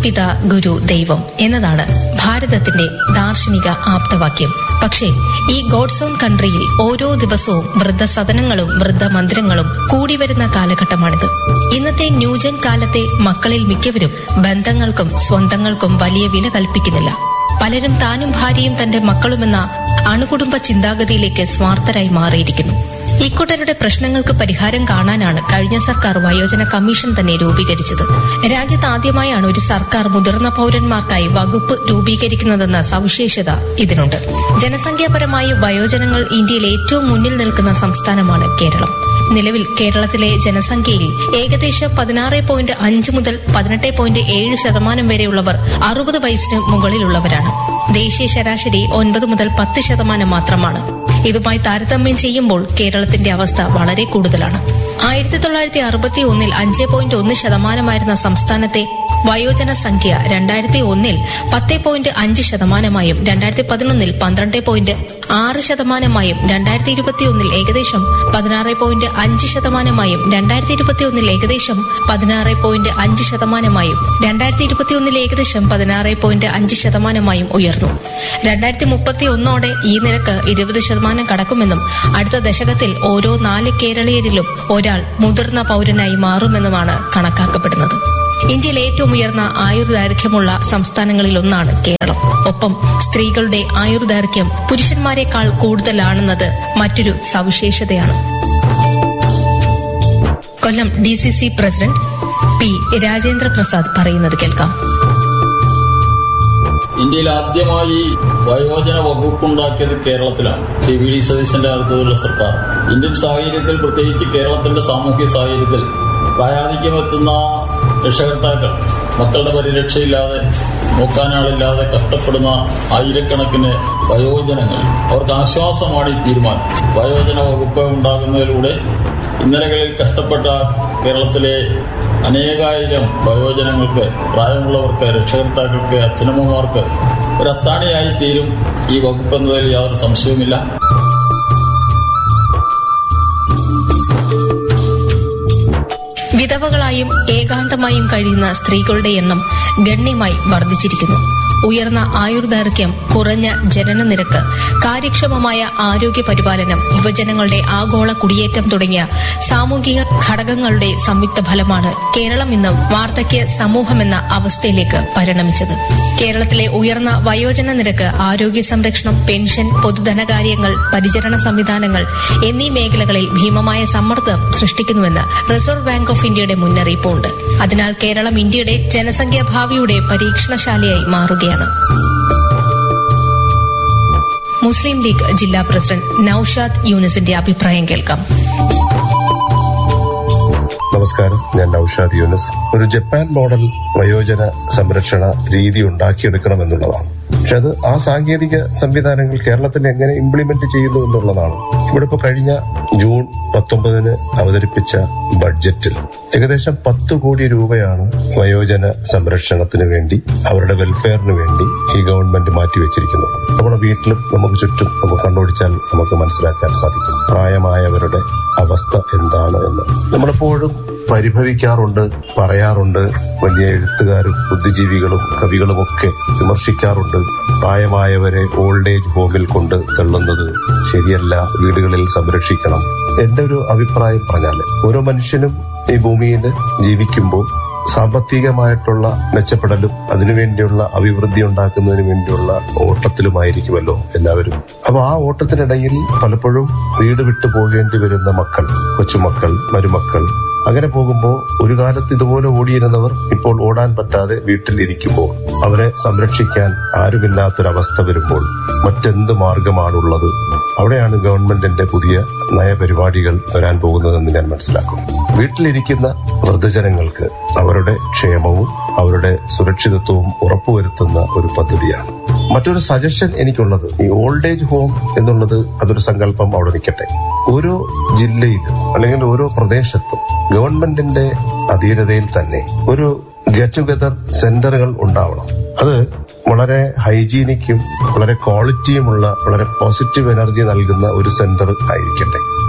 മാതാപിത ഗുരു ദൈവം എന്നതാണ് ഭാരതത്തിന്റെ ദാർശനിക ആപ്തവാക്യം പക്ഷേ ഈ ഗോഡ്സ് ഓൺ കൺട്രിയിൽ ഓരോ ദിവസവും വൃദ്ധസദനങ്ങളും വൃദ്ധമന്ദിരങ്ങളും കൂടിവരുന്ന കാലഘട്ടമാണിത് ഇന്നത്തെ ന്യൂജൻ കാലത്തെ മക്കളിൽ മിക്കവരും ബന്ധങ്ങൾക്കും സ്വന്തങ്ങൾക്കും വലിയ വില കൽപ്പിക്കുന്നില്ല പലരും താനും ഭാര്യയും തന്റെ മക്കളുമെന്ന അണുകുടുംബ ചിന്താഗതിയിലേക്ക് സ്വാർത്ഥരായി മാറിയിരിക്കുന്നു ഇക്കൂട്ടരുടെ പ്രശ്നങ്ങൾക്ക് പരിഹാരം കാണാനാണ് കഴിഞ്ഞ സർക്കാർ വയോജന കമ്മീഷൻ തന്നെ രൂപീകരിച്ചത് രാജ്യത്ത് ആദ്യമായാണ് ഒരു സർക്കാർ മുതിർന്ന പൌരന്മാർക്കായി വകുപ്പ് രൂപീകരിക്കുന്നതെന്ന സവിശേഷത ഇതിനുണ്ട് ജനസംഖ്യാപരമായി വയോജനങ്ങൾ ഇന്ത്യയിൽ ഏറ്റവും മുന്നിൽ നിൽക്കുന്ന സംസ്ഥാനമാണ് കേരളം നിലവിൽ കേരളത്തിലെ ജനസംഖ്യയിൽ ഏകദേശം പതിനാറ് പോയിന്റ് അഞ്ച് മുതൽ പതിനെട്ട് പോയിന്റ് ഏഴ് ശതമാനം വരെയുള്ളവർ അറുപത് വയസ്സിന് മുകളിലുള്ളവരാണ് ദേശീയ ശരാശരി ഒൻപത് മുതൽ പത്ത് ശതമാനം മാത്രമാണ് ഇതുമായി താരതമ്യം ചെയ്യുമ്പോൾ കേരളത്തിന്റെ അവസ്ഥ വളരെ കൂടുതലാണ് ആയിരത്തി തൊള്ളായിരത്തി അറുപത്തി ഒന്നിൽ അഞ്ച് പോയിന്റ് ഒന്ന് ശതമാനമായിരുന്ന സംസ്ഥാനത്തെ വയോജന സംഖ്യ രണ്ടായിരത്തി ഒന്നിൽ പത്ത് പോയിന്റ് അഞ്ച് ശതമാനമായും രണ്ടായിരത്തി പതിനൊന്നിൽ പന്ത്രണ്ട് പോയിന്റ് ആറ് ശതമാനമായും രണ്ടായിരത്തി ഇരുപത്തിയൊന്നിൽ ഏകദേശം പതിനാറ് പോയിന്റ് അഞ്ച് ശതമാനമായും രണ്ടായിരത്തി ഇരുപത്തിയൊന്നിൽ ഏകദേശം പതിനാറ് പോയിന്റ് അഞ്ച് ശതമാനമായും രണ്ടായിരത്തി ഇരുപത്തിയൊന്നിൽ ഏകദേശം പതിനാറ് പോയിന്റ് അഞ്ച് ശതമാനമായും ഉയർന്നു രണ്ടായിരത്തി മുപ്പത്തി ഒന്നോടെ ഈ നിരക്ക് ഇരുപത് ശതമാനം കടക്കുമെന്നും അടുത്ത ദശകത്തിൽ ഓരോ നാല് കേരളീയരിലും ഒരാൾ മുതിർന്ന പൌരനായി മാറുമെന്നുമാണ് കണക്കാക്കപ്പെടുന്നത് ഇന്ത്യയിൽ ഏറ്റവും ഉയർന്ന ആയുർദൈർഘ്യമുള്ള സംസ്ഥാനങ്ങളിൽ ഒന്നാണ് കേരളം ഒപ്പം സ്ത്രീകളുടെ ആയുർദൈർഘ്യം പുരുഷന്മാരെക്കാൾ കൂടുതലാണെന്നത് മറ്റൊരു സവിശേഷതയാണ് Kollam D C C president P Rajendra Prasad പറയുന്നത് കേൾക്കാം ഇന്ത്യയിൽ ആദ്യമായി വയോജന വകുപ്പുണ്ടാക്കിയത് കേരളത്തിലാണ് ടി വി ഡി സതീശന്റെ നേതൃത്വത്തിലുള്ള സർക്കാർ ഇന്ത്യൻ സാഹചര്യത്തിൽ പ്രത്യേകിച്ച് കേരളത്തിന്റെ സാമൂഹ്യ സാഹചര്യത്തിൽ പ്രായാധിക്യമെത്തുന്ന രക്ഷകർത്താക്കൾ മക്കളുടെ പരിരക്ഷയില്ലാതെ നോക്കാനാളില്ലാതെ കഷ്ടപ്പെടുന്ന ആയിരക്കണക്കിന് വയോജനങ്ങൾ അവർക്ക് ആശ്വാസമാണ് ഈ തീരുമാനം വയോജന വകുപ്പ് ഉണ്ടാകുന്നതിലൂടെ ഇന്നലകളിൽ കഷ്ടപ്പെട്ട കേരളത്തിലെ അനേകായിരം വയോജനങ്ങൾക്ക് പ്രായമുള്ളവർക്ക് രക്ഷകർത്താക്കൾക്ക് അച്ഛനമ്മമാർക്ക് ഒരു അത്താണിയായി തീരും ഈ വകുപ്പ് എന്നതിൽ യാതൊരു സംശയവുമില്ല വിധവകളായും ഏകാന്തമായും കഴിയുന്ന സ്ത്രീകളുടെ എണ്ണം ഗണ്യമായി വർദ്ധിച്ചിരിക്കുന്നു ഉയർന്ന ആയുർദൈർഘ്യം കുറഞ്ഞ ജനന നിരക്ക് കാര്യക്ഷമമായ ആരോഗ്യ പരിപാലനം യുവജനങ്ങളുടെ ആഗോള കുടിയേറ്റം തുടങ്ങിയ സാമൂഹിക ഘടകങ്ങളുടെ സംയുക്ത ഫലമാണ് കേരളം ഇന്ന് വാർദ്ധക്യ സമൂഹമെന്ന അവസ്ഥയിലേക്ക് പരിണമിച്ചത് കേരളത്തിലെ ഉയർന്ന വയോജന നിരക്ക് ആരോഗ്യ സംരക്ഷണം പെൻഷൻ പൊതുധനകാര്യങ്ങൾ പരിചരണ സംവിധാനങ്ങൾ എന്നീ മേഖലകളിൽ ഭീമമായ സമ്മർദ്ദം സൃഷ്ടിക്കുന്നുവെന്ന് റിസർവ് ബാങ്ക് ഓഫ് ഇന്ത്യയുടെ മുന്നറിയിപ്പുണ്ട് അതിനാൽ കേരളം ഇന്ത്യയുടെ ജനസംഖ്യാ ഭാവിയുടെ പരീക്ഷണശാലയായി മാറുകയാണ് മുസ്ലിം ലീഗ് ജില്ലാ പ്രസിഡന്റ് നൌഷാദ് യൂനിസിന്റെ അഭിപ്രായം കേൾക്കാം നമസ്കാരം ഞാൻ നൌഷാദ് യൂനസ് ഒരു ജപ്പാൻ മോഡൽ വയോജന സംരക്ഷണ രീതി ഉണ്ടാക്കിയെടുക്കണമെന്നുള്ളതാണ് പക്ഷെ അത് ആ സാങ്കേതിക സംവിധാനങ്ങൾ കേരളത്തിൽ എങ്ങനെ ഇംപ്ലിമെന്റ് ചെയ്യുന്നു എന്നുള്ളതാണ് ഇവിടെ ഇപ്പൊ കഴിഞ്ഞ ജൂൺ പത്തൊമ്പതിന് അവതരിപ്പിച്ച ബഡ്ജറ്റിൽ ഏകദേശം പത്ത് കോടി രൂപയാണ് വയോജന സംരക്ഷണത്തിന് വേണ്ടി അവരുടെ വെൽഫെയറിന് വേണ്ടി ഈ ഗവൺമെന്റ് മാറ്റിവെച്ചിരിക്കുന്നത് നമ്മുടെ വീട്ടിലും നമുക്ക് ചുറ്റും നമുക്ക് കണ്ടുപിടിച്ചാൽ നമുക്ക് മനസ്സിലാക്കാൻ സാധിക്കും പ്രായമായവരുടെ അവസ്ഥ എന്താണ് എന്ന് നമ്മളെപ്പോഴും പരിഭവിക്കാറുണ്ട് പറയാറുണ്ട് വലിയ എഴുത്തുകാരും ബുദ്ധിജീവികളും കവികളും ഒക്കെ വിമർശിക്കാറുണ്ട് പ്രായമായവരെ ഓൾഡ് ഏജ് ഹോമിൽ കൊണ്ട് തള്ളുന്നത് ശരിയല്ല വീടുകളിൽ സംരക്ഷിക്കണം എന്റെ ഒരു അഭിപ്രായം പറഞ്ഞാല് ഓരോ മനുഷ്യനും ഈ ഭൂമിയിൽ ജീവിക്കുമ്പോൾ സാമ്പത്തികമായിട്ടുള്ള മെച്ചപ്പെടലും അതിനുവേണ്ടിയുള്ള അഭിവൃദ്ധി ഉണ്ടാക്കുന്നതിന് വേണ്ടിയുള്ള ഓട്ടത്തിലുമായിരിക്കുമല്ലോ എല്ലാവരും അപ്പൊ ആ ഓട്ടത്തിനിടയിൽ പലപ്പോഴും വീട് വിട്ടു പോകേണ്ടി വരുന്ന മക്കൾ കൊച്ചുമക്കൾ മരുമക്കൾ അങ്ങനെ പോകുമ്പോൾ ഒരു കാലത്ത് ഇതുപോലെ ഓടിയിരുന്നവർ ഇപ്പോൾ ഓടാൻ പറ്റാതെ വീട്ടിൽ ഇരിക്കുമ്പോൾ അവരെ സംരക്ഷിക്കാൻ ആരുമില്ലാത്തൊരവസ്ഥ വരുമ്പോൾ മറ്റെന്ത് മാർഗമാണുള്ളത് അവിടെയാണ് ഗവൺമെന്റിന്റെ പുതിയ നയപരിപാടികൾ വരാൻ പോകുന്നതെന്ന് ഞാൻ മനസ്സിലാക്കുന്നു വീട്ടിലിരിക്കുന്ന വൃദ്ധജനങ്ങൾക്ക് അവരുടെ ക്ഷേമവും അവരുടെ സുരക്ഷിതത്വവും ഉറപ്പുവരുത്തുന്ന ഒരു പദ്ധതിയാണ് മറ്റൊരു സജഷൻ എനിക്കുള്ളത് ഈ ഓൾഡ് ഏജ് ഹോം എന്നുള്ളത് അതൊരു സങ്കല്പം അവിടെ നിൽക്കട്ടെ ഓരോ ജില്ലയിലും അല്ലെങ്കിൽ ഓരോ പ്രദേശത്തും ഗവൺമെന്റിന്റെ അധീനതയിൽ തന്നെ ഒരു ഗെറ്റ് ടുഗദർ സെന്ററുകൾ ഉണ്ടാവണം അത് വളരെ ഹൈജീനിക്കും വളരെ ക്വാളിറ്റിയുമുള്ള വളരെ പോസിറ്റീവ് എനർജി നൽകുന്ന ഒരു സെന്റർ ആയിരിക്കട്ടെ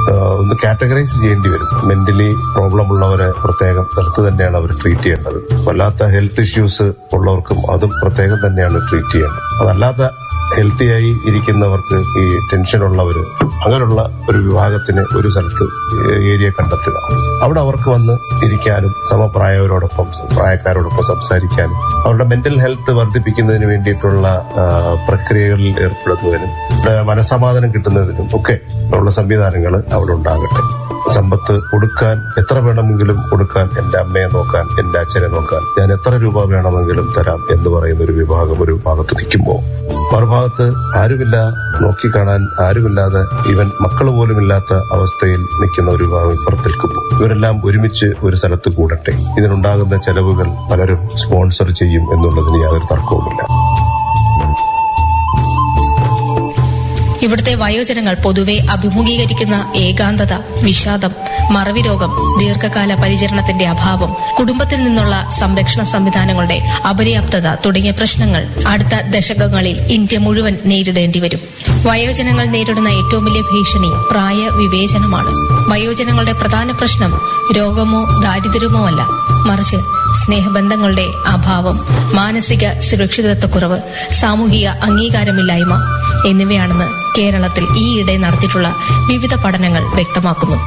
ഒന്ന് കാറ്റഗറൈസ് ചെയ്യേണ്ടി വരും മെന്റലി പ്രോബ്ലം ഉള്ളവരെ പ്രത്യേകം എടുത്ത് തന്നെയാണ് അവർ ട്രീറ്റ് ചെയ്യേണ്ടത് വല്ലാത്ത ഹെൽത്ത് ഇഷ്യൂസ് ഉള്ളവർക്കും അതും പ്രത്യേകം തന്നെയാണ് ട്രീറ്റ് ചെയ്യേണ്ടത് അതല്ലാത്ത ഹെൽത്തിയായി ഇരിക്കുന്നവർക്ക് ഈ ടെൻഷൻ ഉള്ളവര് അങ്ങനെയുള്ള ഒരു വിഭാഗത്തിന് ഒരു സ്ഥലത്ത് ഏരിയ കണ്ടെത്തുക അവിടെ അവർക്ക് വന്ന് ഇരിക്കാനും സമപ്രായവരോടൊപ്പം പ്രായക്കാരോടൊപ്പം സംസാരിക്കാനും അവരുടെ മെന്റൽ ഹെൽത്ത് വർദ്ധിപ്പിക്കുന്നതിന് വേണ്ടിയിട്ടുള്ള ആ, പ്രക്രിയകളിൽ ഏർപ്പെടുന്നതിനും അവരുടെ മനസമാധാനം കിട്ടുന്നതിനും ഒക്കെ ഉള്ള സംവിധാനങ്ങൾ അവിടെ ഉണ്ടാകട്ടെ സമ്പത്ത് കൊടുക്കാൻ എത്ര വേണമെങ്കിലും കൊടുക്കാൻ എന്റെ അമ്മയെ നോക്കാൻ എന്റെ അച്ഛനെ നോക്കാൻ ഞാൻ എത്ര രൂപ വേണമെങ്കിലും തരാം എന്ന് പറയുന്ന ഒരു വിഭാഗം ഒരു ഭാഗത്ത് നിൽക്കുമ്പോൾ മറുഭാഗത്ത് ആരുമില്ല നോക്കിക്കാണാൻ ആരുമില്ലാതെ ഇവൻ മക്കൾ പോലും ഇല്ലാത്ത അവസ്ഥയിൽ നിൽക്കുന്ന ഒരു വിഭാഗം ഇപ്പുറത്ത് നിൽക്കുമ്പോൾ ഇവരെല്ലാം ഒരുമിച്ച് ഒരു സ്ഥലത്ത് കൂടട്ടെ ഇതിനുണ്ടാകുന്ന ചെലവുകൾ പലരും സ്പോൺസർ ചെയ്യും എന്നുള്ളതിന് യാതൊരു തർക്കവുമില്ല ഇവിടുത്തെ വയോജനങ്ങൾ പൊതുവെ അഭിമുഖീകരിക്കുന്ന ഏകാന്തത വിഷാദം മറവി രോഗം ദീർഘകാല പരിചരണത്തിന്റെ അഭാവം കുടുംബത്തിൽ നിന്നുള്ള സംരക്ഷണ സംവിധാനങ്ങളുടെ അപര്യാപ്തത തുടങ്ങിയ പ്രശ്നങ്ങൾ അടുത്ത ദശകങ്ങളിൽ ഇന്ത്യ മുഴുവൻ നേരിടേണ്ടി വരും വയോജനങ്ങൾ നേരിടുന്ന ഏറ്റവും വലിയ ഭീഷണി പ്രായ വിവേചനമാണ് വയോജനങ്ങളുടെ പ്രധാന പ്രശ്നം രോഗമോ ദാരിദ്ര്യമോ അല്ല മറിച്ച് സ്നേഹബന്ധങ്ങളുടെ അഭാവം മാനസിക സുരക്ഷിതത്വക്കുറവ് സാമൂഹിക അംഗീകാരമില്ലായ്മ എന്നിവയാണെന്ന് കേരളത്തിൽ ഈയിടെ നടത്തിയിട്ടുള്ള വിവിധ പഠനങ്ങൾ വ്യക്തമാക്കുന്നു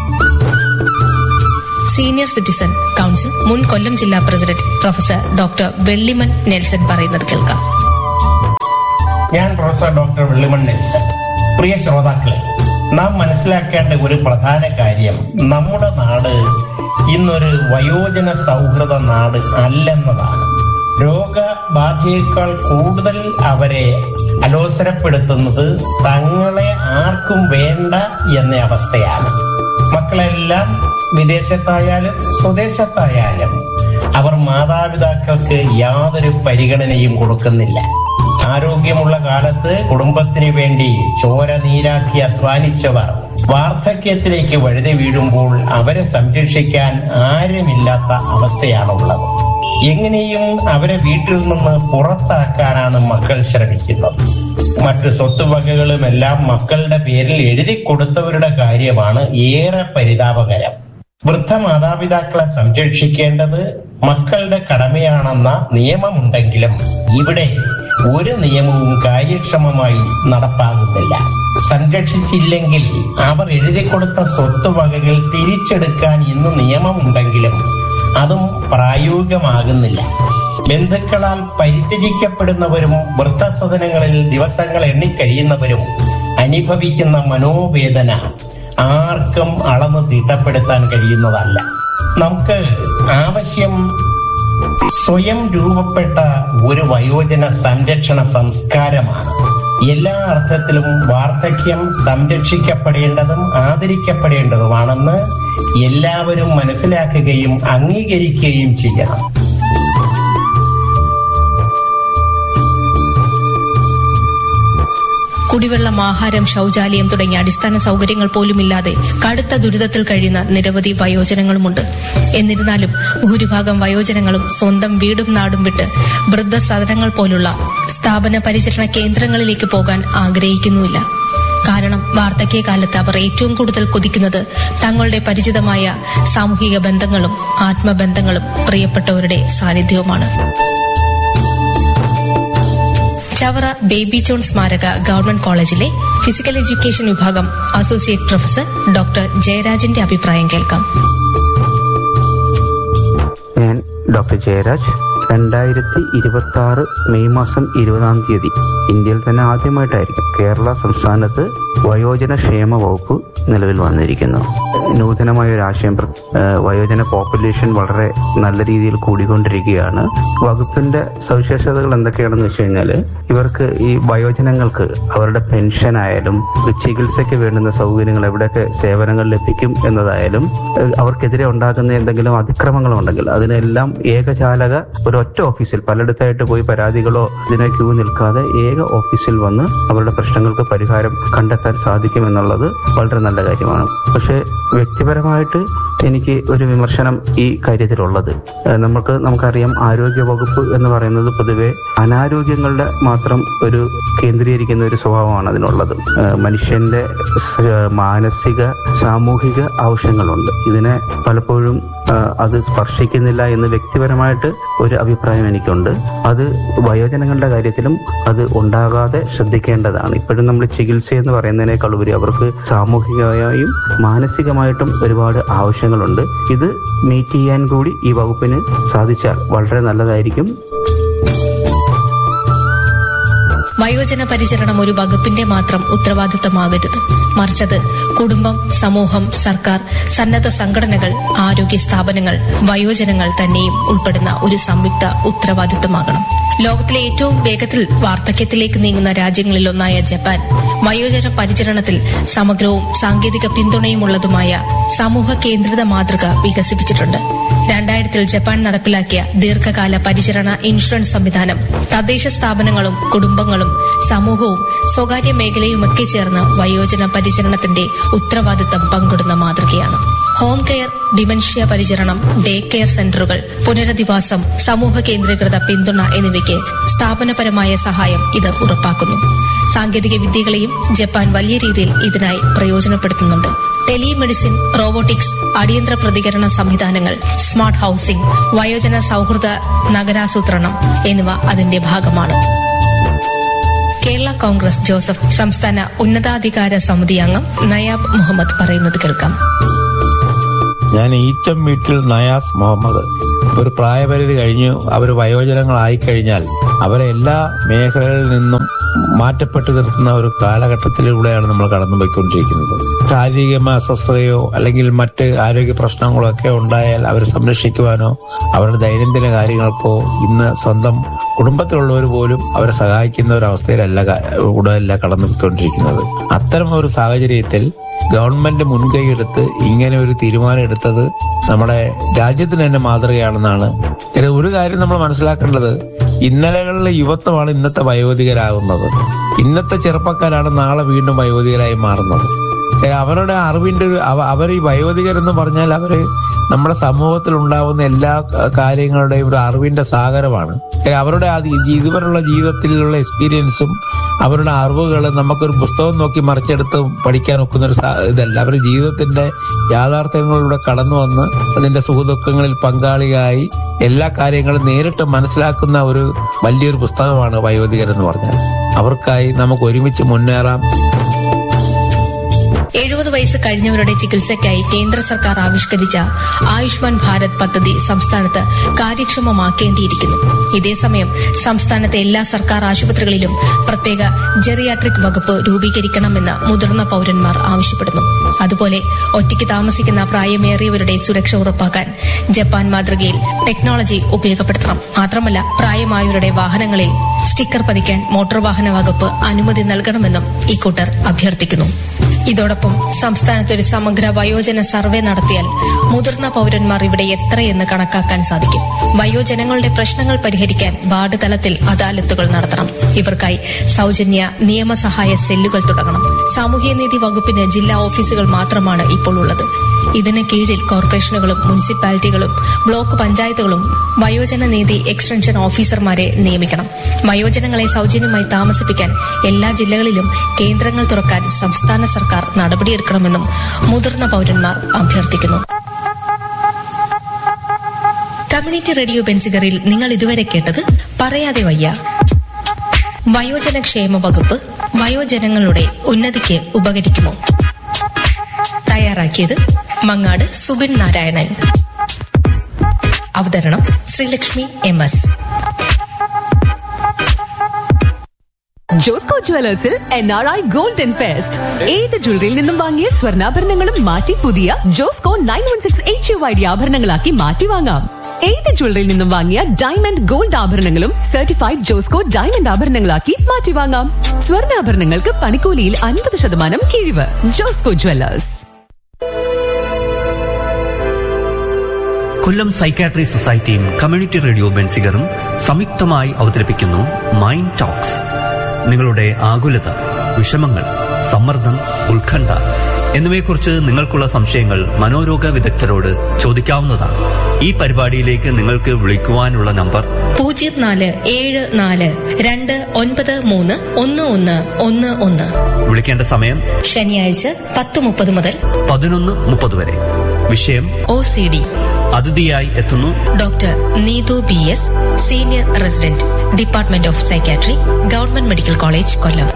സീനിയർ സിറ്റിസൺ കൌൺസിൽ മുൻ കൊല്ലം ജില്ലാ president professor doctor Vellimon Nelson പറയുന്നത് കേൾക്കാം ഞാൻ പ്രൊഫസർ ഡോക്ടർ വെള്ളിമൺ നെൽസൺ പ്രിയ ശ്രോതാക്കളെ നാം മനസ്സിലാക്കേണ്ട ഒരു പ്രധാന കാര്യം നമ്മുടെ നാട് ഇന്നൊരു വയോജന സൗഹൃദ നാട് അല്ലെന്നതാണ് രോഗബാധയേക്കാൾ കൂടുതൽ അവരെ അലോസരപ്പെടുത്തുന്നത് തങ്ങളെ ആർക്കും വേണ്ട എന്ന അവസ്ഥയാണ് മക്കളെല്ലാം വിദേശത്തായാലും സ്വദേശത്തായാലും അവർ മാതാപിതാക്കൾക്ക് യാതൊരു പരിഗണനയും കൊടുക്കുന്നില്ല ആരോഗ്യമുള്ള കാലത്ത് കുടുംബത്തിന് വേണ്ടി ചോര നീരാക്കി അധ്വാനിച്ചവർ വാർദ്ധക്യത്തിലേക്ക് വഴുതി വീഴുമ്പോൾ അവരെ സംരക്ഷിക്കാൻ ആരുമില്ലാത്ത അവസ്ഥയാണുള്ളത് എങ്ങനെയും അവരെ വീട്ടിൽ നിന്ന് പുറത്താക്കാനാണ് മക്കൾ ശ്രമിക്കുന്നത് മറ്റ് സ്വത്തുവകകളുമെല്ലാം മക്കളുടെ പേരിൽ എഴുതി കൊടുത്തവരുടെ കാര്യമാണ് ഏറെ പരിതാപകരം വൃദ്ധ മാതാപിതാക്കളെ സംരക്ഷിക്കേണ്ടത് മക്കളുടെ കടമയാണെന്ന നിയമമുണ്ടെങ്കിലും ഇവിടെ ഒരു നിയമവും കാര്യക്ഷമമായി നടപ്പാകുന്നില്ല സംരക്ഷിച്ചില്ലെങ്കിൽ അവർ എഴുതി കൊടുത്ത സ്വത്തുവകകൾ തിരിച്ചെടുക്കാൻ ഇന്ന് നിയമമുണ്ടെങ്കിലും അതും പ്രായോഗികമാകുന്നില്ല ബന്ധുക്കളാൽ പരിത്യജിക്കപ്പെടുന്നവരും വൃദ്ധസദനങ്ങളിൽ ദിവസങ്ങൾ എണ്ണിക്കഴിയുന്നവരും അനുഭവിക്കുന്ന മനോവേദന ആർക്കും അളന്ന് തീട്ടപ്പെടുത്താൻ കഴിയുന്നതല്ല നമുക്ക് ആവശ്യം സ്വയം രൂപപ്പെട്ട ഒരു വയോജന സംരക്ഷണ സംസ്കാരമാണ് എല്ലാ അർത്ഥത്തിലും വാർദ്ധക്യം സംരക്ഷിക്കപ്പെടേണ്ടതും ആദരിക്കപ്പെടേണ്ടതുമാണെന്ന് എല്ലാവരും മനസ്സിലാക്കുകയും അംഗീകരിക്കുകയും ചെയ്യണം കുടിവെള്ളം ആഹാരം ശൌചാലയം തുടങ്ങിയ അടിസ്ഥാന സൌകര്യങ്ങൾ പോലുമില്ലാതെ കടുത്ത ദുരിതത്തിൽ കഴിയുന്ന നിരവധി വയോജനങ്ങളുമുണ്ട് എന്നിരുന്നാലും ഭൂരിഭാഗം വയോജനങ്ങളും സ്വന്തം വീടും നാടും വിട്ട് വൃദ്ധസദനങ്ങൾ പോലുള്ള സ്ഥാപന പരിചരണ കേന്ദ്രങ്ങളിലേക്ക് പോകാൻ ആഗ്രഹിക്കുന്നുമില്ല കാരണം വാർദ്ധക്യകാലത്ത് അവർ ഏറ്റവും കൂടുതൽ കൊതിക്കുന്നത് തങ്ങളുടെ പരിചിതമായ സാമൂഹിക ബന്ധങ്ങളും ആത്മബന്ധങ്ങളും പ്രിയപ്പെട്ടവരുടെ സാന്നിധ്യവുമാണ് ചവറ ബേബി ജോൺ സ്മാരക ഗവൺമെന്റ് കോളേജിലെ ഫിസിക്കൽ എഡ്യൂക്കേഷൻ വിഭാഗം അസോസിയേറ്റ് പ്രൊഫസർ ഡോക്ടർ ജയരാജന്റെ അഭിപ്രായം കേൾക്കാം ഞാൻ ഡോക്ടർ ജയരാജ് രണ്ടായിരത്തി ഇരുപത്തി ആറ് മെയ് മാസം ഇരുപതാം തീയതി ഇന്ത്യയിൽ തന്നെ ആദ്യമായിട്ടായിരിക്കും കേരള സംസ്ഥാനത്ത് വയോജന ക്ഷേമ വകുപ്പ് നിലവിൽ വന്നിരിക്കുന്നു നൂതനമായ ഒരു ആശയം പ്ര- ഏഹ് വയോജന പോപ്പുലേഷൻ വളരെ നല്ല രീതിയിൽ കൂടിക്കൊണ്ടിരിക്കുകയാണ് വകുപ്പിന്റെ സവിശേഷതകൾ എന്തൊക്കെയാണെന്ന് വെച്ച് കഴിഞ്ഞാൽ ഇവർക്ക് ഈ വയോജനങ്ങൾക്ക് അവരുടെ പെൻഷൻ ആയാലും ചികിത്സയ്ക്ക് വേണ്ടുന്ന സൗകര്യങ്ങൾ എവിടെയൊക്കെ സേവനങ്ങൾ ലഭിക്കും എന്നതായാലും ഏഹ് അവർക്കെതിരെ ഉണ്ടാകുന്ന എന്തെങ്കിലും അതിക്രമങ്ങളുണ്ടെങ്കിൽ അതിനെല്ലാം ഏകജാലക ഒരൊറ്റ ഓഫീസിൽ പലയിടത്തായിട്ട് പോയി പരാതികളോ ഇതിനെ ക്യൂ നിൽക്കാതെ ഏക ഓഫീസിൽ വന്ന് അവരുടെ പ്രശ്നങ്ങൾക്ക് പരിഹാരം കണ്ടെത്താൻ സാധിക്കും എന്നുള്ളത് വളരെ നല്ല കാര്യമാണ് പക്ഷെ വ്യക്തിപരമായിട്ട് എനിക്ക് ഒരു വിമർശനം ഈ കാര്യത്തിലുള്ളത് ഏഹ് നമുക്ക് നമുക്കറിയാം ആരോഗ്യ വകുപ്പ് എന്ന് പറയുന്നത് പൊതുവെ അനാരോഗ്യങ്ങളുടെ മാത്രം ഒരു കേന്ദ്രീകരിക്കുന്ന ഒരു സ്വഭാവമാണ് അതിനുള്ളത് ഏഹ് മനുഷ്യന്റെ സ- മാനസിക സാമൂഹിക ആവശ്യങ്ങളുണ്ട് ഇതിനെ പലപ്പോഴും ഏഹ് അത് സ്പർശിക്കുന്നില്ല എന്ന് വ്യക്തിപരമായിട്ട് ഒരു അഭിപ്രായം എനിക്കുണ്ട് അത് വയോജനങ്ങളുടെ കാര്യത്തിലും അത് ഉണ്ടാകാതെ ശ്രദ്ധിക്കേണ്ടതാണ് ഇപ്പോഴും നമ്മൾ ചികിത്സ എന്ന് പറയുന്നതിനേക്കാൾ ഉപരി അവർക്ക് സാമൂഹികമായും മാനസികമായിട്ടും ഒരുപാട് ആവശ്യങ്ങളുണ്ട് ഇത് മീറ്റ് ചെയ്യാൻ കൂടി ഈ വകുപ്പിന് സാധിച്ചാൽ വളരെ നല്ലതായിരിക്കും വയോജന പരിചരണം ഒരു വകുപ്പിന്റെ മാത്രം ഉത്തരവാദിത്തമാകരുത് മറിച്ചത് കുടുംബം സമൂഹം സർക്കാർ സന്നദ്ധ സംഘടനകൾ ആരോഗ്യ സ്ഥാപനങ്ങൾ വയോജനങ്ങൾ തന്നെയും ഉൾപ്പെടുന്ന ഒരു സംയുക്ത ഉത്തരവാദിത്തമാകണം ലോകത്തിലെ ഏറ്റവും വേഗത്തിൽ വാർദ്ധക്യത്തിലേക്ക് നീങ്ങുന്ന രാജ്യങ്ങളിലൊന്നായ ജപ്പാൻ വയോജന പരിചരണത്തിൽ സമഗ്രവും സാങ്കേതിക പിന്തുണയുമുള്ളതുമായ സമൂഹ കേന്ദ്രിത മാതൃക വികസിപ്പിച്ചിട്ടുണ്ട് രണ്ടായിരത്തിൽ ജപ്പാൻ നടപ്പിലാക്കിയ ദീർഘകാല പരിചരണ ഇൻഷുറൻസ് സംവിധാനം തദ്ദേശ സ്ഥാപനങ്ങളും കുടുംബങ്ങളും സമൂഹവും സ്വകാര്യ മേഖലയുമൊക്കെ ചേർന്ന് വയോജന പരിചരണത്തിന്റെ ഉത്തരവാദിത്തം പങ്കിടുന്ന മാതൃകയാണ് ഹോം കെയർ ഡിമെൻഷ്യ പരിചരണം ഡേ കെയർ സെന്ററുകൾ പുനരധിവാസം സമൂഹ കേന്ദ്രീകൃത പിന്തുണ എന്നിവയ്ക്ക് സ്ഥാപനപരമായ സഹായം ഇത് ഉറപ്പാക്കുന്നു സാങ്കേതിക വിദ്യകളെയും ജപ്പാൻ വലിയ രീതിയിൽ ഇതിനായി പ്രയോജനപ്പെടുത്തുന്നുണ്ട് ടെലിമെഡിസിൻ റോബോട്ടിക്സ് അടിയന്തര പ്രതികരണ സംവിധാനങ്ങൾ സ്മാർട്ട് ഹൌസിംഗ് വയോജന സൌഹൃദ നഗരാസൂത്രണം എന്നിവ അതിന്റെ ഭാഗമാണ് കേരള കോൺഗ്രസ് ജോസഫ് സംസ്ഥാന ഉന്നതാധികാര സമിതി അംഗം നയാബ് മുഹമ്മദ് പറയുന്നത് കേൾക്കാം ഞാൻ ഈച്ചം വീട്ടിൽ നയാസ് മുഹമ്മദ് ഒരു പ്രായപരിധി കഴിഞ്ഞു അവർ വയോജനങ്ങളായി കഴിഞ്ഞാൽ അവരെ എല്ലാ മേഖലകളിൽ നിന്നും മാറ്റപ്പെട്ടു നിർത്തുന്ന ഒരു കാലഘട്ടത്തിലൂടെയാണ് നമ്മൾ കടന്നുപോയിക്കൊണ്ടിരിക്കുന്നത് ശാരീരികമായ അസ്വസ്ഥതയോ അല്ലെങ്കിൽ മറ്റ് ആരോഗ്യ പ്രശ്നങ്ങളോ ഒക്കെ ഉണ്ടായാൽ അവരെ സംരക്ഷിക്കുവാനോ അവരുടെ ദൈനംദിന കാര്യങ്ങൾക്കോ ഇന്ന് സ്വന്തം കുടുംബത്തിലുള്ളവർ പോലും അവരെ സഹായിക്കുന്ന ഒരു അവസ്ഥയിലല്ല ക- ഉടനല്ല കടന്നുപോയിക്കൊണ്ടിരിക്കുന്നത് അത്തരം ഒരു സാഹചര്യത്തിൽ ഗവൺമെന്റ് മുൻകൈയെടുത്ത് ഇങ്ങനെ ഒരു തീരുമാനം എടുത്തത് നമ്മുടെ രാജ്യത്തിന് തന്നെ മാതൃകയാണെന്നാണ് ഇത് ഒരു കാര്യം നമ്മൾ മനസ്സിലാക്കേണ്ടത് ഇന്നലകളിലെ യുവത്വമാണ് ഇന്നത്തെ വയോധികരാകുന്നത് ഇന്നത്തെ ചെറുപ്പക്കാരാണ് നാളെ വീണ്ടും വയോധികരായി മാറുന്നത് ഏ, അവരുടെ അറിവിന്റെ ഒരു അവ- അവർ ഈ വയോധികരെന്ന് പറഞ്ഞാൽ അവര് നമ്മുടെ സമൂഹത്തിൽ ഉണ്ടാവുന്ന എല്ലാ ക- കാര്യങ്ങളുടെയും ഒരു അറിവിന്റെ സാഗരമാണ് ഏ, അവരുടെ ആ ഈ ജീ- ഇതുവരെയുള്ള ജീവിതത്തിലുള്ള എക്സ്പീരിയൻസും അവരുടെ അറിവുകൾ നമുക്കൊരു പുസ്തകം നോക്കി മറിച്ചെടുത്ത് പഠിക്കാൻ ഒക്കുന്ന ഒരു സാ- ഇതല്ല അവരുടെ ജീവിതത്തിന്റെ യാഥാർത്ഥ്യങ്ങളിലൂടെ കടന്നു വന്ന് അതിന്റെ സുഖദുഃഖങ്ങളിൽ പങ്കാളിയായി എല്ലാ കാര്യങ്ങളും നേരിട്ട് മനസ്സിലാക്കുന്ന ഒരു വലിയൊരു പുസ്തകമാണ് വയോധികർ എന്ന് പറഞ്ഞാൽ അവർക്കായി നമുക്ക് ഒരുമിച്ച് മുന്നേറാം എഴുപത് വയസ്സ് കഴിഞ്ഞവരുടെ ചികിത്സയ്ക്കായി കേന്ദ്ര സർക്കാർ ആവിഷ്കരിച്ച ആയുഷ്മാൻ ഭാരത് പദ്ധതി സംസ്ഥാനത്ത് കാര്യക്ഷമമാക്കേണ്ടിയിരിക്കുന്നു ഇതേസമയം സംസ്ഥാനത്തെ എല്ലാ സർക്കാർ ആശുപത്രികളിലും പ്രത്യേക ജെറിയാട്രിക് വകുപ്പ് രൂപീകരിക്കണമെന്ന് മുതിർന്ന പൌരന്മാർ ആവശ്യപ്പെടുന്നു അതുപോലെ ഒറ്റയ്ക്ക് താമസിക്കുന്ന പ്രായമേറിയവരുടെ സുരക്ഷ ഉറപ്പാക്കാൻ ജപ്പാൻ മാതൃകയിൽ ടെക്നോളജി ഉപയോഗപ്പെടുത്തണം മാത്രമല്ല പ്രായമായവരുടെ വാഹനങ്ങളിൽ സ്റ്റിക്കർ പതിക്കാൻ മോട്ടോർ വാഹന വകുപ്പ് അനുമതി നൽകണമെന്നും ഇക്കൂട്ടർ അഭ്യർത്ഥിക്കുന്നു ഇതോടൊപ്പം സംസ്ഥാനത്ത് ഒരു സമഗ്ര വയോജന സർവേ നടത്തിയാൽ മുതിർന്ന പൌരന്മാർ ഇവിടെ എത്രയെന്ന് കണക്കാക്കാൻ സാധിക്കും വയോജനങ്ങളുടെ പ്രശ്നങ്ങൾ പരിഹരിക്കാൻ വാർഡ് തലത്തിൽ അദാലത്തുകൾ നടത്തണം ഇവർക്കായി സൌജന്യ നിയമസഹായ സെല്ലുകൾ തുടങ്ങണം സാമൂഹ്യനീതി വകുപ്പിന് ജില്ലാ ഓഫീസുകൾ മാത്രമാണ് ഇപ്പോൾ ഉള്ളത് ഇതിന് കീഴിൽ കോർപ്പറേഷനുകളും മുനിസിപ്പാലിറ്റികളും ബ്ലോക്ക് പഞ്ചായത്തുകളും വയോജന നീതി എക്സ്റ്റൻഷൻ ഓഫീസർമാരെ നിയമിക്കണം വയോജനങ്ങളെ സൌജന്യമായി താമസിപ്പിക്കാൻ എല്ലാ ജില്ലകളിലും കേന്ദ്രങ്ങൾ തുറക്കാൻ സംസ്ഥാന സർക്കാർ നടപടിയെടുക്കണമെന്നും മുതിർന്ന പൌരന്മാർ അഭ്യർത്ഥിക്കുന്നു കമ്മ്യൂണിറ്റി റേഡിയോ ബെൻസിഗറിൽ നിങ്ങൾ ഇതുവരെ കേട്ടത് പറയാതെ വയ്യ വയോജന ക്ഷേമ വകുപ്പ് വയോജനങ്ങളുടെ ഉന്നതിക്ക് ഉപകരിക്കുമോ തയ്യാറാക്കിയത് മങ്ങാട് സുബിൻ നാരായണൻ അവതരണം ശ്രീലക്ഷ്മി എം എസ് ജോസ്കോ ജുവലേഴ്സിൽ N R I golden fest ഏത് ജ്വല്ലറിയിൽ നിന്നും വാങ്ങിയ സ്വർണ്ണാഭരണങ്ങളും മാറ്റി പുതിയ Josco nine one six H U I D ആഭരണങ്ങളാക്കി മാറ്റി വാങ്ങാം ഏത് ജ്വല്ലറിയിൽ നിന്നും വാങ്ങിയ ഡയമണ്ട് ഗോൾഡ് ആഭരണങ്ങളും സർട്ടിഫൈഡ് ജോസ്കോ ഡയമണ്ട് ആഭരണങ്ങളാക്കി മാറ്റി വാങ്ങാം സ്വർണ്ണാഭരണങ്ങൾക്ക് പണിക്കൂലിയിൽ അൻപത് ശതമാനം കിഴിവ് ജോസ്കോ ജുവലേഴ്സ് കൊല്ലം സൈക്കാട്രി സൊസൈറ്റിയും കമ്മ്യൂണിറ്റി റേഡിയോ ബെൻസിഗറും സംയുക്തമായി അവതരിപ്പിക്കുന്നു മൈൻഡ് ടോക്സ് നിങ്ങളുടെ ആകുലത വിഷമങ്ങൾ സമ്മർദ്ദം ഉത്കണ്ഠ എന്നിവയെക്കുറിച്ച് നിങ്ങൾക്കുള്ള സംശയങ്ങൾ മനോരോഗ വിദഗ്ധരോട് ചോദിക്കാവുന്നതാണ് ഈ പരിപാടിയിലേക്ക് നിങ്ങൾക്ക് വിളിക്കുവാനുള്ള നമ്പർ പൂജ്യം നാല് ഏഴ് നാല് രണ്ട് ഒൻപത് മൂന്ന് ഒന്ന് ഒന്ന് ഒന്ന് ഒന്ന് വിളിക്കേണ്ട സമയം ശനിയാഴ്ച പത്ത് മുപ്പത് മുതൽ പതിനൊന്ന് മുപ്പത് വരെ വിഷയം ഒ സി ഡി അതിഥിയായി എത്തുന്നു doctor Neethu B S senior resident department of psychiatry government medical college Kollam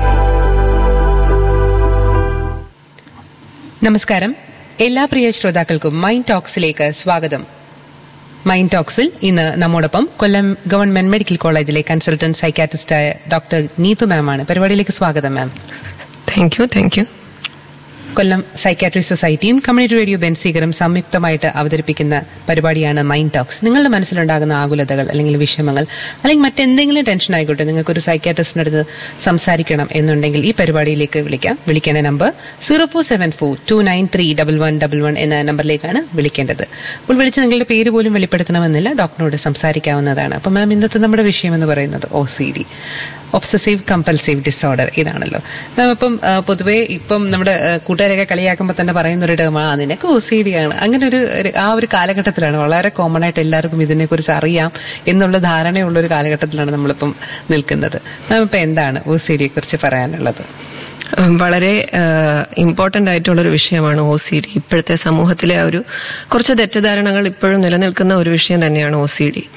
നമസ്കാരം എല്ലാ പ്രിയ ശ്രോതാക്കൾക്കും മൈൻഡ് ടോക്സിലേക്ക് സ്വാഗതം മൈൻഡ് ടോക്സിൽ ഇന്ന് നമ്മോടൊപ്പം കൊല്ലം ഗവൺമെന്റ് മെഡിക്കൽ കോളേജിലെ കൺസൾട്ടന്റ് സൈക്കാട്രിസ്റ്റായ ഡോക്ടർ നീതു മാം ആണ് പരിപാടിയിലേക്ക് സ്വാഗതം ma'am thank you thank you Kollam psychiatry സൊസൈറ്റിയും കമ്മ്യൂണിറ്റി റേഡിയോ ബെൻസീഗറും സംയുക്തമായിട്ട് അവതരിപ്പിക്കുന്ന പരിപാടിയാണ് മൈൻഡ് ടോക്സ് നിങ്ങളുടെ മനസ്സിലുണ്ടാകുന്ന ആകുലതകൾ അല്ലെങ്കിൽ വിഷമങ്ങൾ അല്ലെങ്കിൽ മറ്റെന്തെങ്കിലും ടെൻഷൻ ആയിക്കോട്ടെ നിങ്ങൾക്ക് ഒരു സൈക്കാട്രിസ്റ്റിന്റെ അടുത്ത് സംസാരിക്കണം എന്നുണ്ടെങ്കിൽ ഈ പരിപാടിയിലേക്ക് വിളിക്കാം വിളിക്കേണ്ട number zero four seven four two nine three double one double one എന്ന നമ്പറിലേക്കാണ് വിളിക്കേണ്ടത് അപ്പോൾ വിളിച്ച് നിങ്ങളുടെ പേര് പോലും വെളിപ്പെടുത്തണമെന്നില്ല ഡോക്ടറിനോട് സംസാരിക്കാവുന്നതാണ് അപ്പം മാം ഇന്നത്തെ നമ്മുടെ വിഷയം എന്ന് പറയുന്നത് O C D obsessive compulsive disorder ഇതാണല്ലോ മാം അപ്പം ആ, പൊതുവേ ഇപ്പം നമ്മുടെ ആ, കൂട്ടുകാരെയൊക്കെ കളിയാക്കുമ്പോൾ തന്നെ പറയുന്ന ഒരു ടേമാണ് ആ നിനക്ക് ഒ സി ഡി ആണ് അങ്ങനെ ഒരു ഒരു- ആ ഒരു കാലഘട്ടത്തിലാണ് വളരെ കോമൺ ആയിട്ട് എല്ലാവർക്കും ഇതിനെക്കുറിച്ച് അറിയാം എന്നുള്ള ധാരണയുള്ള ഒരു കാലഘട്ടത്തിലാണ് നമ്മളിപ്പം നിൽക്കുന്നത് മാം ഇപ്പം എന്താണ് ഒ സി ഡിയെ കുറിച്ച് പറയാനുള്ളത് ഉം, വളരെ ഇമ്പോർട്ടന്റ് ആയിട്ടുള്ള ഒരു വിഷയമാണ് ഒ സി ഡി ഇപ്പോഴത്തെ സമൂഹത്തിലെ ആ ഒരു കുറച്ച് തെറ്റിദ്ധാരണകൾ ഇപ്പോഴും നിലനിൽക്കുന്ന ഒരു വിഷയം തന്നെയാണ് ഒ സി ഡി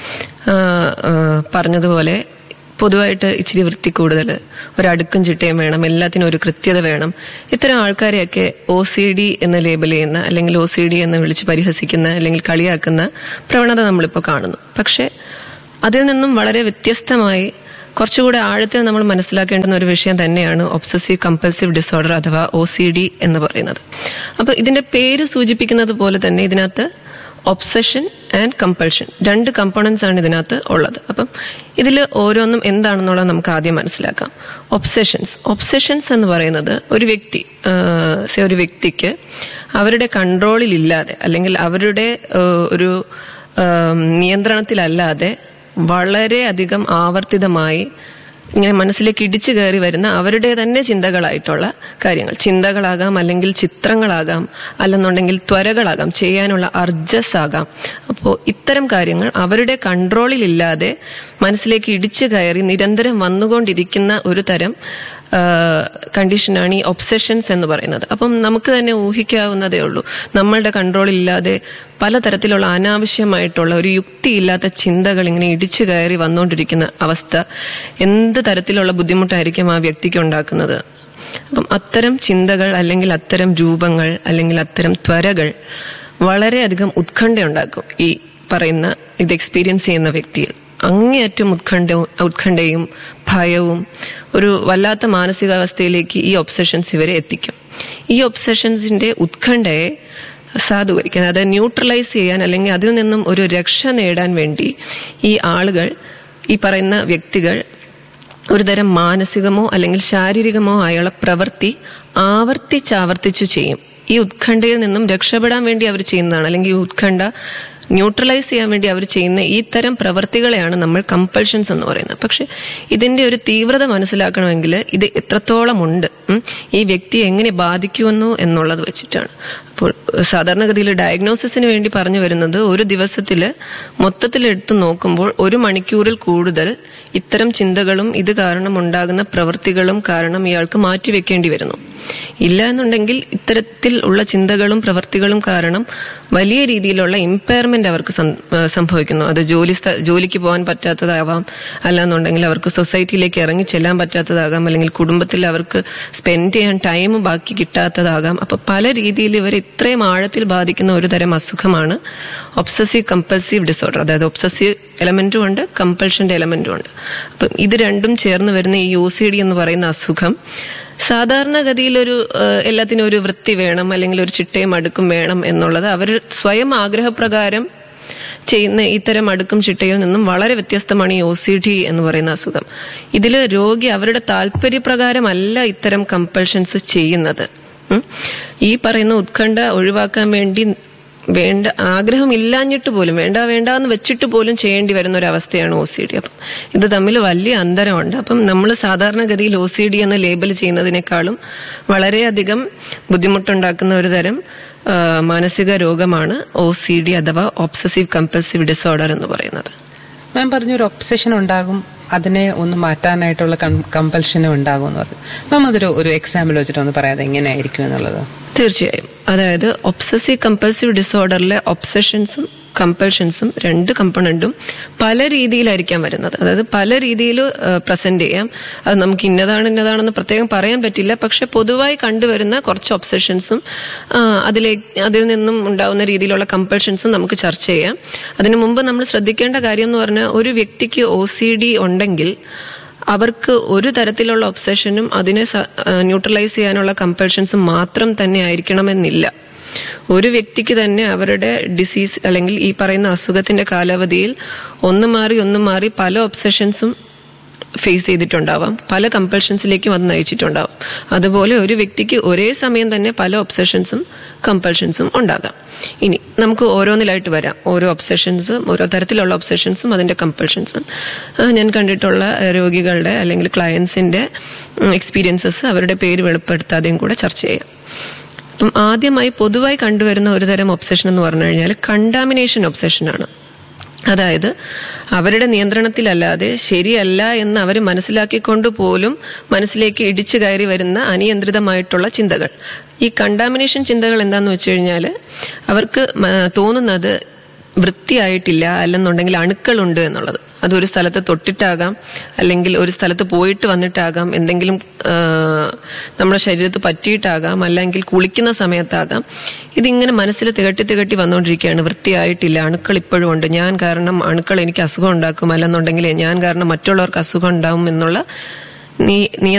പറഞ്ഞതുപോലെ പൊതുവായിട്ട് ഇച്ചിരി വൃത്തി കൂടുതൽ ഒരു അടുക്കും ചിട്ടയും വേണം എല്ലാത്തിനും ഒരു കൃത്യത വേണം ഇത്തരം ആൾക്കാരെയൊക്കെ ഒ സി ഡി എന്ന് ലേബൽ ചെയ്യുന്ന അല്ലെങ്കിൽ ഒ സി ഡി എന്ന് വിളിച്ച് പരിഹസിക്കുന്ന അല്ലെങ്കിൽ കളിയാക്കുന്ന പ്രവണത നമ്മളിപ്പോൾ കാണുന്നു പക്ഷേ അതിൽ നിന്നും വളരെ വ്യത്യസ്തമായി കുറച്ചുകൂടെ ആഴത്തിൽ നമ്മൾ മനസ്സിലാക്കേണ്ടുന്ന ഒരു വിഷയം തന്നെയാണ് ഒബ്സസീവ് കമ്പൽസീവ് ഡിസോർഡർ അഥവാ ഒ സി ഡി എന്ന് പറയുന്നത് അപ്പൊ ഇതിന്റെ പേര് സൂചിപ്പിക്കുന്നത് പോലെ തന്നെ ഇതിനകത്ത് ഒബ്സഷൻ ആൻഡ് കമ്പൾഷൻ രണ്ട് കമ്പോണൻസ് ആണ് ഇതിനകത്ത് ഉള്ളത് അപ്പം ഇതിൽ ഓരോന്നും എന്താണെന്നുള്ളത് നമുക്ക് ആദ്യം മനസ്സിലാക്കാം ഒബ്സഷൻസ് ഒബ്സഷൻസ് എന്ന് പറയുന്നത് ഒരു വ്യക്തി ആഹ്, say ഒരു വ്യക്തിക്ക് അവരുടെ കൺട്രോളിൽ ഇല്ലാതെ അല്ലെങ്കിൽ അവരുടെ ആഹ്, ഒരു ആഹ്, നിയന്ത്രണത്തിലല്ലാതെ വളരെ അധികം ആവർത്തിതമായി ഇങ്ങനെ മനസ്സിലേക്ക് ഇടിച്ചു കയറി വരുന്ന അവരുടെ തന്നെ ചിന്തകളായിട്ടുള്ള കാര്യങ്ങൾ ചിന്തകളാകാം അല്ലെങ്കിൽ ചിത്രങ്ങളാകാം അല്ലെന്നുണ്ടെങ്കിൽ ത്വരകളാകാം ചെയ്യാനുള്ള അർജസ് ആകാം അപ്പോൾ ഇത്തരം കാര്യങ്ങൾ അവരുടെ കൺട്രോളിലില്ലാതെ മനസ്സിലേക്ക് ഇടിച്ചു കയറി നിരന്തരം വന്നുകൊണ്ടിരിക്കുന്ന ഒരു തരം കണ്ടീഷനാണ് ഈ ഒബ്സഷൻസ് എന്ന് പറയുന്നത് അപ്പം നമുക്ക് തന്നെ ഊഹിക്കാവുന്നതേ ഉള്ളൂ നമ്മളുടെ കൺട്രോളില്ലാതെ പലതരത്തിലുള്ള അനാവശ്യമായിട്ടുള്ള ഒരു യുക്തിയില്ലാത്ത ചിന്തകൾ ഇങ്ങനെ ഇടിച്ചു കയറി വന്നുകൊണ്ടിരിക്കുന്ന അവസ്ഥ എന്ത് തരത്തിലുള്ള ബുദ്ധിമുട്ടായിരിക്കും ആ വ്യക്തിക്ക് ഉണ്ടാക്കുന്നത് അപ്പം അത്തരം ചിന്തകൾ അല്ലെങ്കിൽ അത്തരം രൂപങ്ങൾ അല്ലെങ്കിൽ അത്തരം ത്വരകൾ വളരെയധികം ഉത്കണ്ഠയുണ്ടാക്കും ഈ പറയുന്ന ഇത് എക്സ്പീരിയൻസ് ചെയ്യുന്ന വ്യക്തിയിൽ അങ്ങേയറ്റം ഉത്കണ്ഠവും ഉത്കണ്ഠയും ഭയവും ഒരു വല്ലാത്ത മാനസികാവസ്ഥയിലേക്ക് ഈ ഒബ്സഷൻസ് ഇവരെ എത്തിക്കും ഈ ഒബ്സഷൻസിന്റെ ഉത്കണ്ഠയെ സാധൂകരിക്കാൻ അതായത് ന്യൂട്രലൈസ് ചെയ്യാൻ അല്ലെങ്കിൽ അതിൽ നിന്നും ഒരു രക്ഷ നേടാൻ വേണ്ടി ഈ ആളുകൾ ഈ പറയുന്ന വ്യക്തികൾ ഒരുതരം മാനസികമോ അല്ലെങ്കിൽ ശാരീരികമോ ആയുള്ള പ്രവൃത്തി ആവർത്തിച്ചാവർത്തിച്ചു ചെയ്യും ഈ ഉത്കണ്ഠയിൽ നിന്നും രക്ഷപ്പെടാൻ വേണ്ടി അവർ ചെയ്യുന്നതാണ് അല്ലെങ്കിൽ ഈ ഉത്കണ്ഠ ന്യൂട്രലൈസ് ചെയ്യാൻ വേണ്ടി അവർ ചെയ്യുന്ന ഈ തരം പ്രവൃത്തികളെയാണ് നമ്മൾ കമ്പൾഷൻസ് എന്ന് പറയുന്നത് പക്ഷെ ഇതിന്റെ ഒരു തീവ്രത മനസ്സിലാക്കണമെങ്കിൽ ഇത് എത്രത്തോളം ഉണ്ട് ഉം, ഈ വ്യക്തിയെ എങ്ങനെ ബാധിക്കുമെന്നു എന്നുള്ളത് വെച്ചിട്ടാണ് അപ്പോൾ സാധാരണഗതിയിൽ ഡയഗ്നോസിസിന് വേണ്ടി പറഞ്ഞു വരുന്നത് ഒരു ദിവസത്തിൽ മൊത്തത്തിൽ എടുത്തു നോക്കുമ്പോൾ ഒരു മണിക്കൂറിൽ കൂടുതൽ ഇത്തരം ചിന്തകളും ഇത് കാരണം ഉണ്ടാകുന്ന പ്രവൃത്തികളും കാരണം ഇയാൾക്ക് മാറ്റിവെക്കേണ്ടി വരുന്നു ഇല്ല എന്നുണ്ടെങ്കിൽ ഇത്തരത്തിൽ ഉള്ള ചിന്തകളും പ്രവൃത്തികളും കാരണം വലിയ രീതിയിലുള്ള ഇമ്പയർമെന്റ് അവർക്ക് സം- ഏഹ് സംഭവിക്കുന്നു അത് ജോലി സ്ഥ- ജോലിക്ക് പോകാൻ പറ്റാത്തതാവാം അല്ലാന്നുണ്ടെങ്കിൽ അവർക്ക് സൊസൈറ്റിയിലേക്ക് ഇറങ്ങി ചെല്ലാൻ പറ്റാത്തതാകാം അല്ലെങ്കിൽ കുടുംബത്തിൽ അവർക്ക് സ്പെൻഡ് ചെയ്യാൻ ടൈം ബാക്കി കിട്ടാത്തതാകാം അപ്പൊ പല രീതിയിൽ ഇവർ ഇത്രയും ആഴത്തിൽ ബാധിക്കുന്ന ഒരു തരം അസുഖമാണ് ഒബ്സസീവ് കമ്പൽസീവ് ഡിസോർഡർ അതായത് ഒബ്സസീവ് എലമെന്റും ഉണ്ട് കമ്പൾഷന്റെ എലമെന്റും ഉണ്ട് അപ്പം ഇത് രണ്ടും ചേർന്ന് വരുന്ന ഈ ഒ സി ഡി എന്ന് പറയുന്ന അസുഖം സാധാരണഗതിയിൽ ഒരു ഏഹ്, എല്ലാത്തിനും ഒരു വൃത്തി വേണം അല്ലെങ്കിൽ ഒരു ചിട്ടയും അടുക്കും വേണം എന്നുള്ളത് അവർ സ്വയം ആഗ്രഹപ്രകാരം ചെയ്യുന്ന ഇത്തരം അടുക്കും ചിട്ടയിൽ നിന്നും വളരെ വ്യത്യസ്തമാണ് ഈ ഒ സി ഡി എന്ന് പറയുന്ന അസുഖം ഇതിൽ രോഗി അവരുടെ താല്പര്യപ്രകാരമല്ല ഇത്തരം കമ്പൾഷൻസ് ചെയ്യുന്നത് ഉം. ഈ പറയുന്ന ഉത്കണ്ഠ ഒഴിവാക്കാൻ വേണ്ടി വേണ്ട ആഗ്രഹം ഇല്ലാഞ്ഞിട്ട് പോലും വേണ്ട വേണ്ട എന്ന് വെച്ചിട്ട് പോലും ചെയ്യേണ്ടി വരുന്ന ഒരു അവസ്ഥയാണ് ഒ സി ഡി അപ്പം ഇത് തമ്മിൽ വലിയ അന്തരമുണ്ട് അപ്പം നമ്മൾ സാധാരണഗതിയിൽ ഒ സി ഡി എന്ന ലേബൽ ചെയ്യുന്നതിനേക്കാളും വളരെയധികം ബുദ്ധിമുട്ടുണ്ടാക്കുന്ന ഒരു തരം ആ, മാനസിക രോഗമാണ് ഒ സി ഡി അഥവാ ഒബ്സസീവ് കമ്പൽസീവ് ഡിസോർഡർ എന്ന് പറയുന്നത് മാം പറഞ്ഞു ഒരു ഒബ്സഷൻ ഉണ്ടാകും അതിനെ ഒന്ന് മാറ്റാനായിട്ടുള്ള കമ്പൽഷനും ഉണ്ടാകും എന്ന് പറഞ്ഞു മാം അതൊരു ഒരു എക്സാമ്പിൾ വെച്ചിട്ട് ഒന്ന് പറയാതെ എങ്ങനെയായിരിക്കും എന്നുള്ളത് തീർച്ചയായും അതായത് ഒബ്സസീവ് കമ്പൽസീവ് ഡിസോർഡറിലെ ഒബ്സഷൻസും കമ്പൽഷൻസും രണ്ട് കമ്പണന്റും പല രീതിയിലായിരിക്കാം വരുന്നത് അതായത് പല രീതിയിൽ പ്രസന്റ് ചെയ്യാം അത് നമുക്ക് ഇന്നതാണ് ഇന്നതാണെന്ന് പ്രത്യേകം പറയാൻ പറ്റില്ല പക്ഷെ പൊതുവായി കണ്ടുവരുന്ന കുറച്ച് ഒബ്സഷൻസും അതിലെ അതിൽ നിന്നും ഉണ്ടാവുന്ന രീതിയിലുള്ള കമ്പൽഷൻസും നമുക്ക് ചർച്ച ചെയ്യാം അതിനു മുമ്പ് നമ്മൾ ശ്രദ്ധിക്കേണ്ട കാര്യം എന്ന് പറഞ്ഞാൽ ഒരു വ്യക്തിക്ക് ഒ സി ഡി ഉണ്ടെങ്കിൽ അവർക്ക് ഒരു തരത്തിലുള്ള ഒബ്സഷനും അതിനെ ന്യൂട്രലൈസ് ചെയ്യാനുള്ള കമ്പൽഷൻസും മാത്രം തന്നെ ആയിരിക്കണമെന്നില്ല ഒരു വ്യക്തിക്ക് തന്നെ അവരുടെ ഡിസീസ് അല്ലെങ്കിൽ ഈ പറയുന്ന അസുഖത്തിന്റെ കാലാവധിയിൽ ഒന്ന് മാറി ഒന്ന് മാറി പല ഒബ്സഷൻസും ഫേസ് ചെയ്തിട്ടുണ്ടാവാം പല കമ്പൽഷൻസിലേക്കും അത് നയിച്ചിട്ടുണ്ടാവാം അതുപോലെ ഒരു വ്യക്തിക്ക് ഒരേ സമയം തന്നെ പല ഒബ്സഷൻസും കമ്പൽഷൻസും ഉണ്ടാകാം ഇനി നമുക്ക് ഓരോന്നിലായിട്ട് വരാം ഓരോ ഒബ്സഷൻസും ഓരോ തരത്തിലുള്ള ഒബ്സഷൻസും അതിന്റെ കമ്പൽഷൻസും ഞാൻ കണ്ടിട്ടുള്ള രോഗികളുടെ അല്ലെങ്കിൽ ക്ലയൻസിന്റെ എക്സ്പീരിയൻസസ് അവരുടെ പേര് വെളിപ്പെടുത്താതെയും കൂടെ ചർച്ച ചെയ്യാം അപ്പം ആദ്യമായി പൊതുവായി കണ്ടുവരുന്ന ഒരു തരം ഒബ്സഷൻ എന്ന് പറഞ്ഞു കഴിഞ്ഞാൽ കണ്ടാമിനേഷൻ ഒബ്സഷനാണ് അതായത് അവരുടെ നിയന്ത്രണത്തിലല്ലാതെ ശരിയല്ല എന്ന് അവർ മനസ്സിലാക്കിക്കൊണ്ട് പോലും മനസ്സിലേക്ക് ഇടിച്ചു കയറി വരുന്ന അനിയന്ത്രിതമായിട്ടുള്ള ചിന്തകൾ ഈ കണ്ടാമിനേഷൻ ചിന്തകൾ എന്താന്ന് വെച്ച് കഴിഞ്ഞാൽ അവർക്ക് തോന്നുന്നത് വൃത്തിയായിട്ടില്ല അല്ലെന്നുണ്ടെങ്കിൽ അണുക്കളുണ്ട് എന്നുള്ളത് അതൊരു സ്ഥലത്ത് തൊട്ടിട്ടാകാം അല്ലെങ്കിൽ ഒരു സ്ഥലത്ത് പോയിട്ട് വന്നിട്ടാകാം എന്തെങ്കിലും നമ്മുടെ ശരീരത്ത് പറ്റിയിട്ടാകാം അല്ലെങ്കിൽ കുളിക്കുന്ന സമയത്താകാം ഇതിങ്ങനെ മനസ്സിൽ തികട്ടി തികട്ടി വന്നുകൊണ്ടിരിക്കുകയാണ് വൃത്തിയായിട്ടില്ല അണുക്കൾ ഇപ്പോഴും ഉണ്ട് ഞാൻ കാരണം അണുക്കൾ എനിക്ക് അസുഖം ഉണ്ടാക്കും അല്ലെന്നുണ്ടെങ്കിൽ ഞാൻ കാരണം മറ്റുള്ളവർക്ക് അസുഖം ഉണ്ടാവും എന്നുള്ള നീ